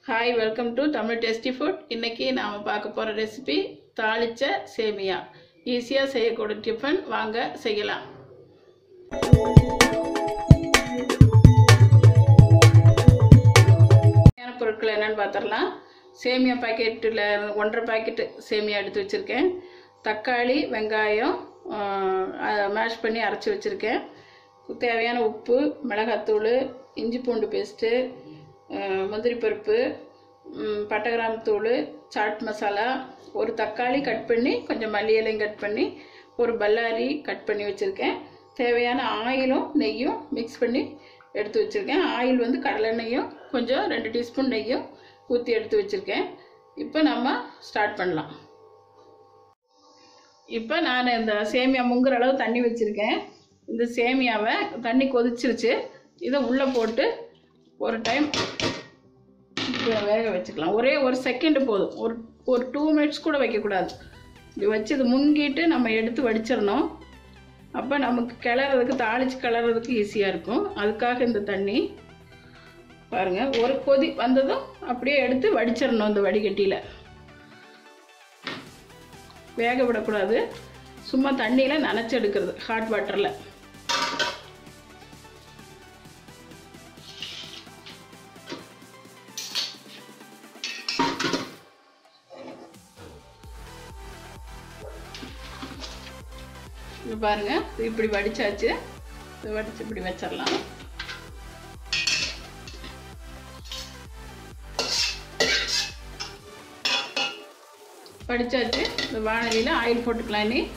hi welcome to Tamil tasty food இன்னைக்கு நாம் பார்க்க போகிற ரெசிபி தாளிச்ச சேமியா ஈஸியாக செய்யக்கூடிய டிஃபன் வாங்க செய்யலாம் தேவையான பொருட்கள் என்னென்னு பார்த்துடலாம் சேமியா பாக்கெட்டில் ஒன்றரை பாக்கெட்டு சேமியா எடுத்து வச்சுருக்கேன் தக்காளி வெங்காயம் மேஷ் பண்ணி அரைச்சி வச்சுருக்கேன் தேவையான உப்பு மிளகாத்தூள் இஞ்சி பூண்டு பேஸ்ட்டு முந்திரி பருப்பு பட்டை கிராம்பு தூள் சாட் மசாலா ஒரு தக்காளி கட் பண்ணி கொஞ்சம் மல்லி இலையும் கட் பண்ணி ஒரு பல்லாரி கட் பண்ணி வச்சுருக்கேன் தேவையான ஆயிலும் நெய்யும் மிக்ஸ் பண்ணி எடுத்து வச்சுருக்கேன் ஆயில் வந்து கடலெண்ணெயும் கொஞ்சம் ரெண்டு டீஸ்பூன் நெய்யும் ஊற்றி எடுத்து வச்சுருக்கேன் இப்போ நம்ம ஸ்டார்ட் பண்ணலாம் இப்போ நான் இந்த சேமியா முங்குற அளவு தண்ணி வச்சுருக்கேன் இந்த சேமியாவை தண்ணி கொதிச்சிருச்சு இதை உள்ளே போட்டு ஒரு டைம் வேக வச்சுக்கலாம் ஒரே ஒரு செகண்டு போதும் ஒரு ஒரு டூ மினிட்ஸ் கூட வைக்கக்கூடாது இப்படி வச்சு இது முங்கிட்டு நம்ம எடுத்து வடிச்சிடணும் அப்போ நமக்கு கிளறதுக்கு தாளித்து கிளறதுக்கு ஈஸியாக இருக்கும் அதுக்காக இந்த தண்ணி பாருங்கள் ஒரு கொதி வந்ததும் அப்படியே எடுத்து வடிச்சிடணும் இந்த வடிகட்டியில் வேக விடக்கூடாது சும்மா தண்ணியில் நனைச்சி எடுக்கிறது ஹாட் வாட்டரில் இது பாருங்க இப்படி வடிச்சாச்சு இது வடிச்சு இப்படி வச்சிடலாம் வடிச்சாச்சு இந்த வானலியில் ஆயில் போட்டுக்கலாம் நீ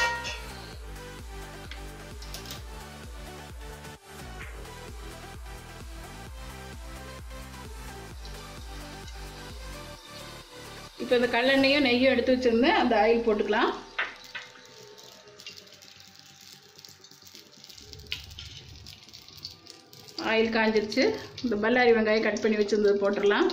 இப்போ இந்த கல்லெண்ணையும் நெய்யும் எடுத்து வச்சுருந்தேன் அந்த ஆயில் போட்டுக்கலாம் ஆயில் காஞ்சிருச்சு இந்த பல்லாரி வெங்காயம் கட் பண்ணி வச்சுருந்தது போட்டுடலாம்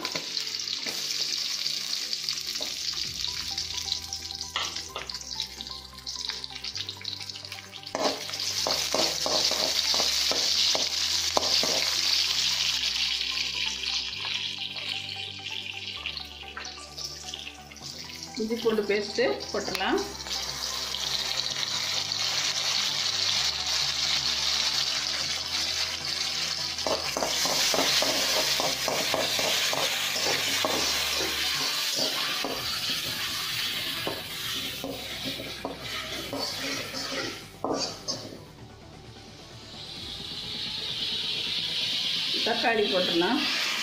இஞ்சி பூண்டு பேஸ்ட்டு போட்டுடலாம் தக்காளி போட்டுடலாம்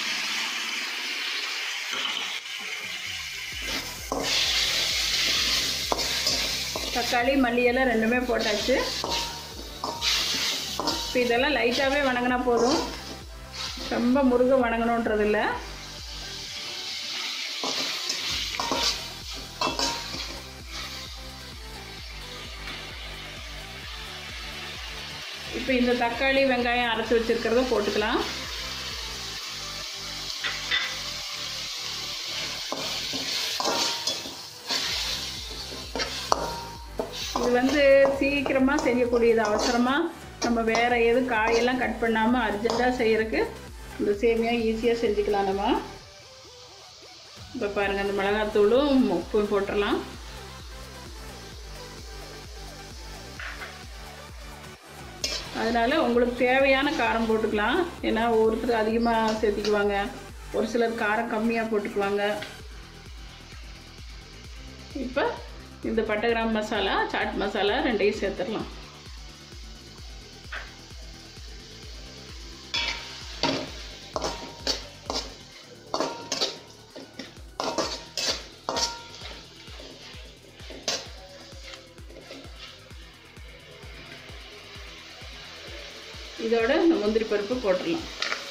தக்காளி மல்லி எல்லாம் ரெண்டுமே போட்டாச்சு இப்போ இதெல்லாம் லைட்டாகவே வணங்கினா போதும் ரொம்ப முருக வணங்கணுன்றது இல்லை இப்போ இந்த தக்காளி வெங்காயம் அரைச்சி வச்சுருக்கிறத போட்டுக்கலாம் இது வந்து சீக்கிரமாக செய்யக்கூடியது அவசரமாக நம்ம வேறு எதுவும் காயெல்லாம் கட் பண்ணாமல் அர்ஜெண்ட்டாக செய்கிறதுக்கு இந்த சேமியா ஈஸியாக செஞ்சுக்கலாம் நம்ம இப்போ பாருங்கள் அந்த மிளகாத்தூளும் உப்பும் போட்டுடலாம் அதனால் உங்களுக்கு தேவையான காரம் போட்டுக்கலாம் ஏன்னா ஒருத்தர் அதிகமாக சேர்த்திக்குவாங்க ஒரு சிலர் காரம் கம்மியாக போட்டுக்குவாங்க இப்போ இந்த பட்டை கிராம் மசாலா சாட் மசாலா ரெண்டையும் சேர்த்துடலாம் இதோட இந்த முந்திரி பருப்பு போட்டுடலாம்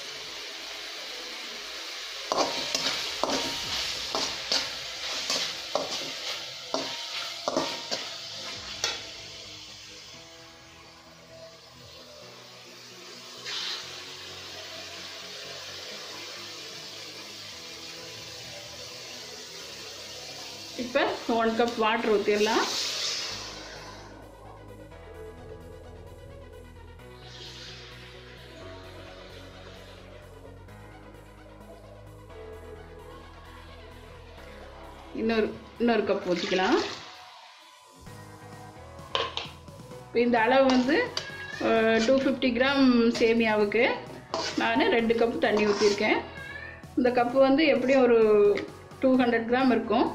இப்போ ஒன் கப் வாட்டர் ஊற்றிடலாம் இன்னொரு இன்னொரு கப் ஊற்றிக்கலாம் இப்போ இந்த அளவு வந்து டூ ஃபிஃப்டி கிராம் சேமியாவுக்கு நான் ரெண்டு கப் தண்ணி ஊற்றிருக்கேன் இந்த கப்பு வந்து எப்படியும் ஒரு டூ ஹண்ட்ரட் கிராம் இருக்கும்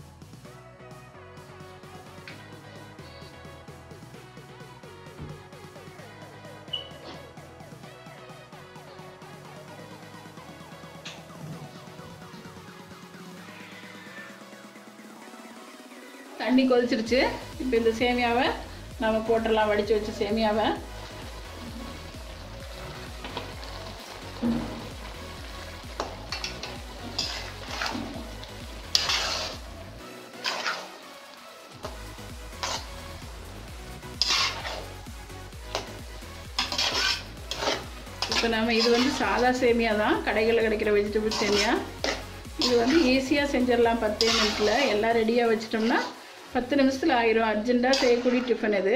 தண்ணி கொதிச்சிருச்சு இப்போ இந்த சேமியாவை நம்ம போட்டுடலாம் வடித்து வச்ச சேமியாவை இப்போ நம்ம இது வந்து சாதா சேமியா தான் கடைகளில் கிடைக்கிற வெஜிடபிள் சேமியா இது வந்து ஈஸியாக செஞ்சிடலாம் பத்தே மினிட்ல எல்லாம் ரெடியாக வச்சிட்டோம்னா பத்து நிமிஷத்தில் ஆயிரும் அர்ஜெண்ட்டாக செய்யக்கூடிய டிஃபன் இது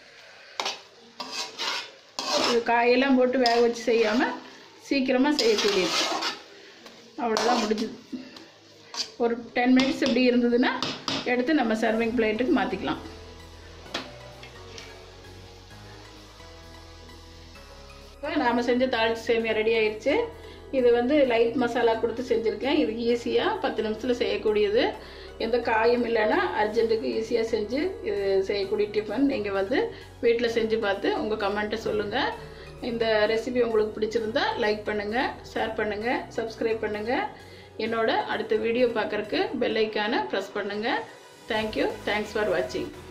இது காயெல்லாம் போட்டு வேக வச்சு செய்யாமல் சீக்கிரமாக செய்யக்கூடியது அவ்வளோதான் முடிஞ்சுது ஒரு டென் மினிட்ஸ் இப்படி இருந்ததுன்னா எடுத்து நம்ம சர்விங் பிளேட்டுக்கு மாற்றிக்கலாம் இப்போ நாம் செஞ்ச தாளிச்சு சேமியா ரெடி ஆயிடுச்சு இது வந்து லைட் மசாலா கொடுத்து செஞ்சுருக்கேன் இது ஈஸியாக பத்து நிமிஷத்தில் செய்யக்கூடியது எந்த காயும் இல்லைன்னா அர்ஜென்ட்டுக்கு ஈஸியாக செஞ்சு இது செய்யக்கூடிய டிஃபன் நீங்கள் வந்து வீட்டில் செஞ்சு பார்த்து உங்கள் கமெண்ட்டை சொல்லுங்கள் இந்த ரெசிபி உங்களுக்கு பிடிச்சிருந்தா லைக் பண்ணுங்கள் ஷேர் பண்ணுங்கள் சப்ஸ்கிரைப் பண்ணுங்கள் என்னோட அடுத்த வீடியோ பார்க்குறக்கு பெல் ஐக்கானை ப்ரெஸ் பண்ணுங்கள் தேங்க்யூ தேங்க்ஸ் ஃபார் வாட்சிங்